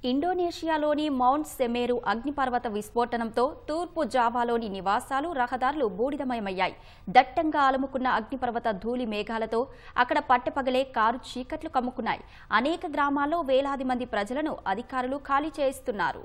ఇండోనేషియాలోని mount సెమేరు అగ్నిపర్వత విస్ఫోటనంతో తూర్పు జావాలోని నివాసాలు రహదారులు బూడిదమయమయ్యాయి దట్టంగా అలుముకున్న అగ్నిపర్వత ధూళి మేఘాలతో అక్కడ పట్టపగలే కారు చీకట్లు కమ్ముకున్నాయి అనేక గ్రామాల్లో వేలాది మంది ప్రజలను అధికారులు ఖాళీ చేయిస్తున్నారు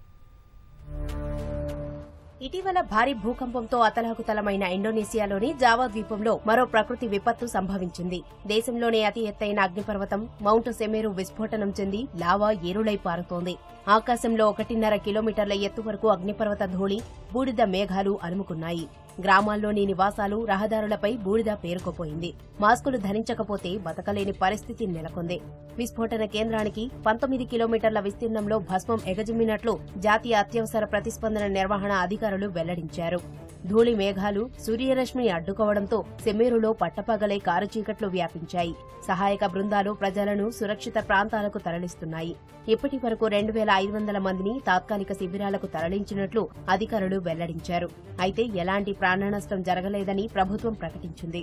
ఇటీవల భారీ భూకంపంతో అతలాకుతలమైన ఇండోనేషియాలోని జావా ద్వీపంలో మరో ప్రకృతి విపత్తు సంభవించింది దేశంలోనే అతి ఎత్తైన అగ్నిపర్వతం మౌంట్ సెమేరు విస్ఫోటనం చెంది లావా ఏరులై పారుతోంది ఆకాశంలో ఒకటిన్నర కిలోమీటర్ల ఎత్తు వరకు అగ్నిపర్వత ధూళి బూడిద మేఘాలు అలుముకున్నాయి గ్రామాల్లోని నివాసాలు రహదారులపై బూడిద పేరుకుపోయింది మాస్కులు ధరించకపోతే బతకలేని పరిస్థితి నెలకొంది విస్ఫోటన కేంద్రానికి పంతొమ్మిది కిలోమీటర్ల విస్తీర్ణంలో భస్మం ఎగజిమ్మినట్లు జాతీయ అత్యవసర ప్రతిస్పందన నిర్వహణ అధికారులు వెల్లడించారు ధూళి మేఘాలు సూర్యరశ్మిని అడ్డుకోవడంతో సెమేరులో పట్టపగలే కారు చీకట్లు వ్యాపించాయి సహాయక బృందాలు ప్రజలను సురక్షిత ప్రాంతాలకు తరలిస్తున్నాయి ఇప్పటి వరకు రెండు వేల ఐదు వందల మందిని తాత్కాలిక శిబిరాలకు తరలించినట్లు అధికారులు వెల్లడించారు అయితే ఎలాంటి ప్రాణనష్టం జరగలేదని ప్రభుత్వం ప్రకటించింది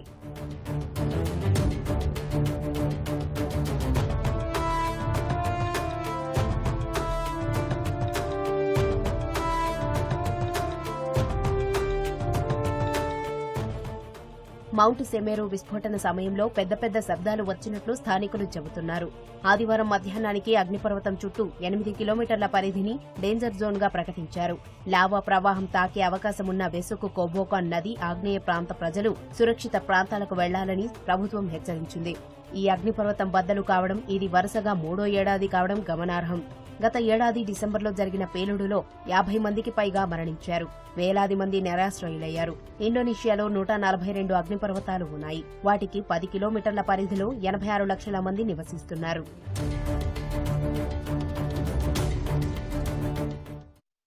మౌంట్ సెమేరు విస్ఫోటన సమయంలో పెద్ద పెద్ద శబ్దాలు వచ్చినట్లు స్థానికులు చెబుతున్నారు ఆదివారం మధ్యాహ్నానికి అగ్నిపర్వతం చుట్టూ ఎనిమిది కిలోమీటర్ల పరిధిని డేంజర్ జోన్ గా ప్రకటించారు లావా ప్రవాహం తాకే అవకాశమున్న వెసుకు కోబోకాన్ నది ఆగ్నేయ ప్రాంత ప్రజలు సురక్షిత ప్రాంతాలకు వెళ్లాలని ప్రభుత్వం హెచ్చరించింది ఈ అగ్నిపర్వతం బద్దలు కావడం ఇది వరుసగా మూడో ఏడాది కావడం గమనార్హం గత ఏడాది డిసెంబర్లో జరిగిన పేలుడులో యాభై మందికి పైగా మరణించారు వేలాది మంది నిరాశ్రయులయ్యారు ఇండోనేషియాలో నూట నలభై రెండు అగ్నిపర్వతాలు ఉన్నాయి వాటికి పది కిలోమీటర్ల పరిధిలో ఎనభై ఆరు లక్షల మంది నివసిస్తున్నారు